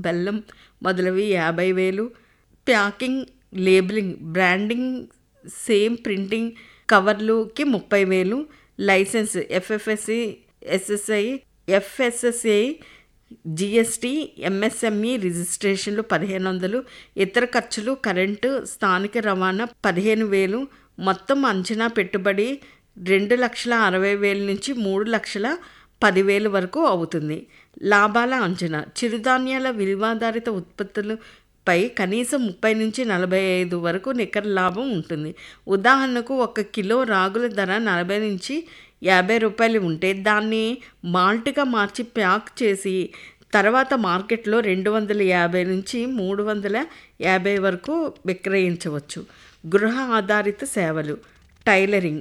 బెల్లం మొదలవి యాభై వేలు packing labelling branding same printing కవర్లుకి ముప్పై వేలు licence FFSC SSI FSSI GST MSME రిజిస్ట్రేషన్లు పదిహేను వందలు ఇతర ఖర్చులు కరెంటు స్థానిక రవాణా పదిహేను వేలు మొత్తం అంచనా పెట్టుబడి రెండు లక్షల అరవై వేల నుంచి మూడు లక్షల పదివేలు వరకు అవుతుంది లాభాల అంచనా చిరుధాన్యాల విలువాధారిత ఉత్పత్తులు పై కనీసం ముప్పై నుంచి నలభై ఐదు వరకు నికర లాభం ఉంటుంది ఉదాహరణకు ఒక కిలో రాగుల ధర నలభై నుంచి యాభై రూపాయలు ఉంటే దాన్ని మాల్ట్గా మార్చి ప్యాక్ చేసి తర్వాత మార్కెట్లో రెండు వందల యాభై నుంచి మూడు వందల యాభై వరకు విక్రయించవచ్చు గృహ ఆధారిత సేవలు టైలరింగ్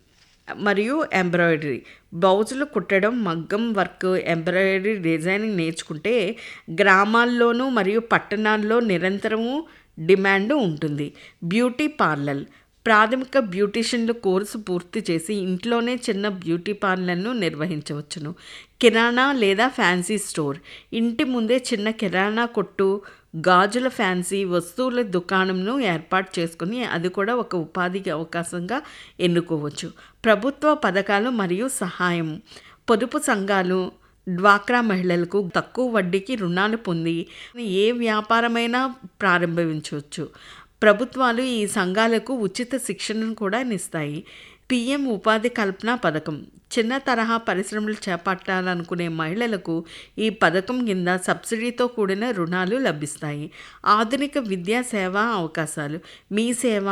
మరియు ఎంబ్రాయిడరీ బ్లౌజులు కుట్టడం మగ్గం వర్క్ ఎంబ్రాయిడరీ డిజైనింగ్ నేర్చుకుంటే గ్రామాల్లోనూ మరియు పట్టణాల్లో నిరంతరము డిమాండ్ ఉంటుంది బ్యూటీ పార్లర్ ప్రాథమిక బ్యూటీషియన్లు కోర్సు పూర్తి చేసి ఇంట్లోనే చిన్న బ్యూటీ పార్లర్ను నిర్వహించవచ్చును కిరాణా లేదా ఫ్యాన్సీ స్టోర్ ఇంటి ముందే చిన్న కిరాణా కొట్టు గాజుల ఫ్యాన్సీ వస్తువుల దుకాణంను ఏర్పాటు చేసుకుని అది కూడా ఒక ఉపాధి అవకాశంగా ఎన్నుకోవచ్చు ప్రభుత్వ పథకాలు మరియు సహాయం పొదుపు సంఘాలు డ్వాక్రా మహిళలకు తక్కువ వడ్డీకి రుణాలు పొంది ఏ వ్యాపారమైనా ప్రారంభించవచ్చు ప్రభుత్వాలు ఈ సంఘాలకు ఉచిత శిక్షణను కూడా ఇస్తాయి పిఎం ఉపాధి కల్పన పథకం చిన్న తరహా పరిశ్రమలు చేపట్టాలనుకునే మహిళలకు ఈ పథకం కింద సబ్సిడీతో కూడిన రుణాలు లభిస్తాయి ఆధునిక విద్యా సేవా అవకాశాలు మీ సేవ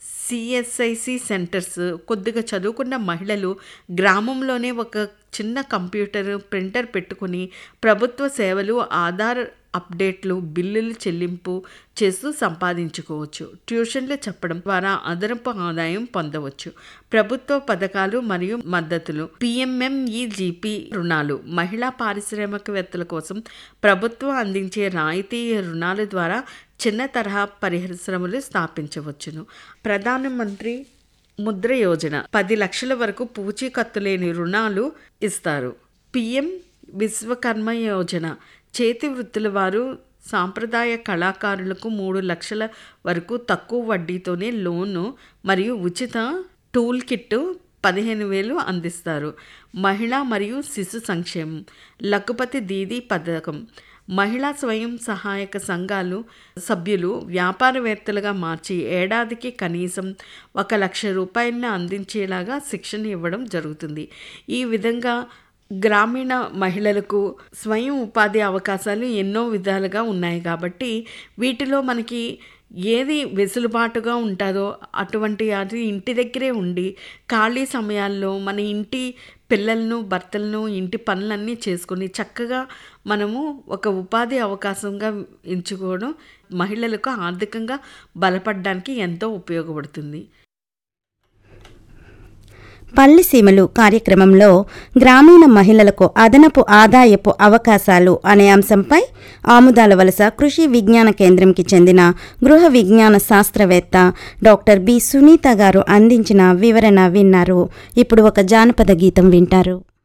సిఎస్ఐసి సెంటర్స్ కొద్దిగా చదువుకున్న మహిళలు గ్రామంలోనే ఒక చిన్న కంప్యూటర్ ప్రింటర్ పెట్టుకుని ప్రభుత్వ సేవలు ఆధార్ అప్డేట్లు బిల్లులు చెల్లింపు చేస్తూ సంపాదించుకోవచ్చు ట్యూషన్లు చెప్పడం ద్వారా అదనపు ఆదాయం పొందవచ్చు ప్రభుత్వ పథకాలు మరియు మద్దతులు పిఎంఎంఈజీపీ రుణాలు మహిళా పారిశ్రామికవేత్తల కోసం ప్రభుత్వం అందించే రాయితీ రుణాల ద్వారా చిన్న తరహా పరిశ్రమలు స్థాపించవచ్చును ప్రధానమంత్రి ముద్ర యోజన పది లక్షల వరకు పూచీకత్తు లేని రుణాలు ఇస్తారు పిఎం విశ్వకర్మ యోజన చేతి వృత్తుల వారు సాంప్రదాయ కళాకారులకు మూడు లక్షల వరకు తక్కువ వడ్డీతోనే లోను మరియు ఉచిత టూల్ కిట్ పదిహేను వేలు అందిస్తారు మహిళా మరియు శిశు సంక్షేమం లకుపతి దీదీ పథకం మహిళా స్వయం సహాయక సంఘాలు సభ్యులు వ్యాపారవేత్తలుగా మార్చి ఏడాదికి కనీసం ఒక లక్ష రూపాయలను అందించేలాగా శిక్షణ ఇవ్వడం జరుగుతుంది ఈ విధంగా గ్రామీణ మహిళలకు స్వయం ఉపాధి అవకాశాలు ఎన్నో విధాలుగా ఉన్నాయి కాబట్టి వీటిలో మనకి ఏది వెసులుబాటుగా ఉంటుందో అటువంటి అది ఇంటి దగ్గరే ఉండి ఖాళీ సమయాల్లో మన ఇంటి పిల్లలను భర్తలను ఇంటి పనులన్నీ చేసుకొని చక్కగా మనము ఒక ఉపాధి అవకాశంగా ఎంచుకోవడం మహిళలకు ఆర్థికంగా బలపడడానికి ఎంతో ఉపయోగపడుతుంది పల్లి సీమలు కార్యక్రమంలో గ్రామీణ మహిళలకు అదనపు ఆదాయపు అవకాశాలు అనే అంశంపై ఆముదాల వలస కృషి విజ్ఞాన కేంద్రంకి చెందిన గృహ విజ్ఞాన శాస్త్రవేత్త డాక్టర్ బి సునీత గారు అందించిన వివరణ విన్నారు ఇప్పుడు ఒక జానపద గీతం వింటారు